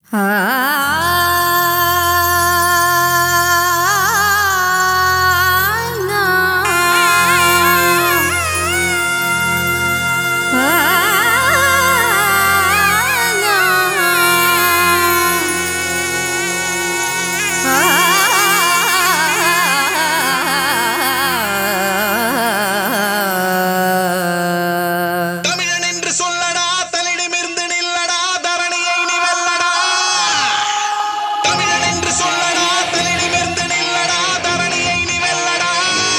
தமிழன் என்று சொல்லடா தலிடமிருந்து நில்லடா தரணியை நீ வெல்லடா தமிழன் என்று சொல்லடா தலிடமிருந்து நில்லடா தரணியை நீ வெல்லடா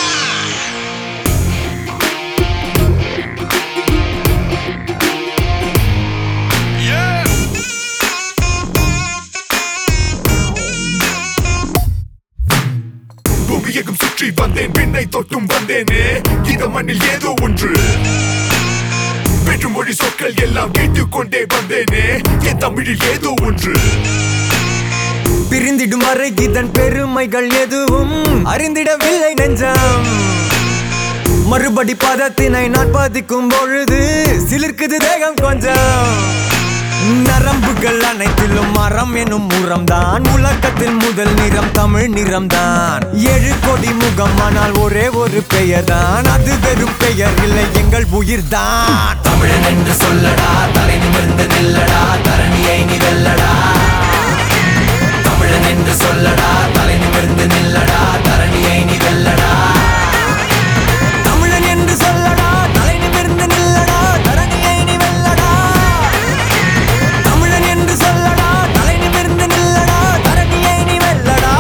புவியகம் சுற்றி வந்தேன் விண்ணை தொட்டும் வந்தேனே இந்த மண்ணில் ஏதோ ஒன்று வெற்று மொழி சொற்கள் எல்லாம் கேட்டுக்கொண்டே வந்தேனே என் தமிழில் ஏதோ ஒன்று பிரிந்திடும் வரை இதன் பெருமைகள் எதுவும் அறிந்திடவில்லை நெஞ்சம் மறுபடி பதத்தினை நான் பதிக்கும் பொழுது சிலிர்க்குது தேகம் கொஞ்சம் நரம்புகள் அனைத்திலும் மரம் எனும் உரம்தான் உலகத்தில் முதல் நிறம் தமிழ் நிறம்தான் ஏழு கோடி முகம் ஆனால் ஒரே ஒரு பெயர்தான் அது வெறும் பெயர் இல்லை எங்கள் உயிர்தான் தமிழன் என்று சொல்லடா தலை நிமிர்ந்து நில்லடா தரணியை நீ வெல்லடா தமிழன் என்று சொல்லடா தலை நிமிர்ந்து நில்லடா தரணியை நீ வெல்லடா தமிழன் என்று சொல்லடா தலை நிமிர்ந்து நில்லடா தரணியை நீ வெல்லடா தமிழன் என்று சொல்லடா தலை நிமிர்ந்து நில்லடா தரணியை நீ வெல்லடா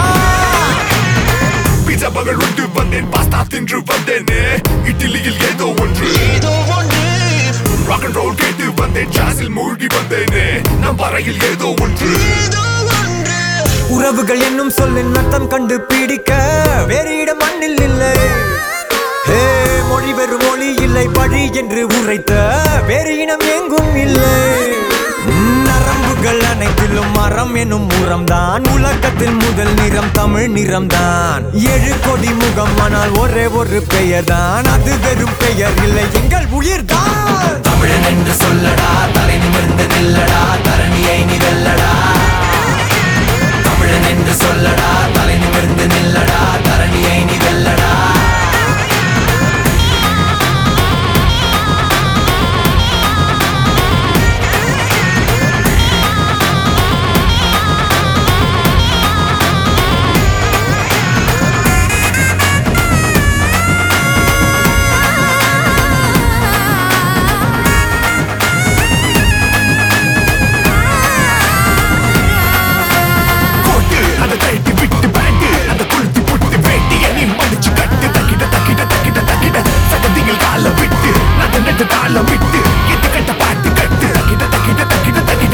பீஸா மகள் உண்டு வந்தேன் பாஸ்தா தின்று வந்தேனே இட்லியில் ஏதோ ஒன்று ஏதோ ஒன்று ராக் அண்ட் ரோல் கேட்டு வந்தேன் ஜாஸில் மூழ்கி வந்தேனே நம் வரையில் ஏதோ ஒன்று ஏதோ ஒன்று உறவுகள் என்னும் சொல்லின் அர்த்தம் கண்டு பிடிக்க வேறு இடம் மண்ணில் இல்லை ஹே மொழி வெறும் மொழி இல்லை பழி என்று உரைத்த வேறு இனம் எங்கும் இல்லை நரம்புகள் அனைத்திலும் மரம் எனும் உரம்தான் உலகத்தில் முதல் நிறம் தமிழ் நிறம்தான் ஏழு கோடி முகம் ஆனால் ஒரே ஒரு பெயர்தான் அது வெறும் பெயர் இல்லை எங்கள் உயிர்தான் தமிழன் என்று சொல்லடா தலை நிமிர்ந்து நில்லடா தரணியை நீ வெல்லடா தமிழன் என்று சொல்லடா தலை நிமிர்ந்து நில்லடா தரணியை நீ வெல்லடா கோட்டு அதை கழட்டி விட்டு பேண்டு அதை கொளுத்தி புட்டு வேட்டிய நீ மடிச்சு கட்டு தக்கிட தக்கிட தக்கிட தக்கிட சகதியில் கால விட்டு நட்ட நட்டு தாள விட்டு எட்டு கட்ட பாட்டு கட்டு தக்கிட தக்கிட தக்கிட தக்கிட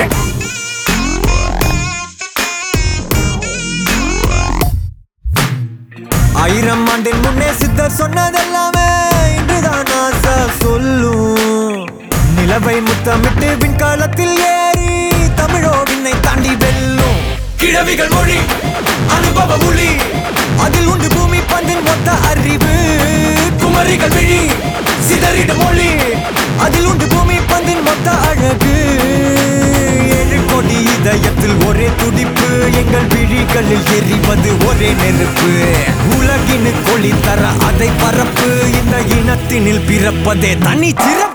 ஆயிரம் ஆண்டின் முன்னே சித்தர் சொன்னதெல்லாமே இன்றுதான் ஆசை சொல்லும் நிலவை முத்தமிட்டு விண்காலத்தில் ஏறி தமிழோ விண்ணை தாண்டி வெல்லும் கிழவிகள் மொழி அனுபவ மொழி அதில் உண்டு பூமி பந்தின் மொத்த அறிவு குமரிகள் விழி சிதறிட மொழி அதில் உண்டு பூமி பந்தின் மொத்த அழகு ஏழு கோடி இதயத்தில் ஒரே துடிப்பு எங்கள் விழிகளில் எரிவது ஒரே நெருப்பு உலகினு கொளி தர அதை பரப்பு இந்த இனத்தினில் பிறப்பதே தனி சிறப்பு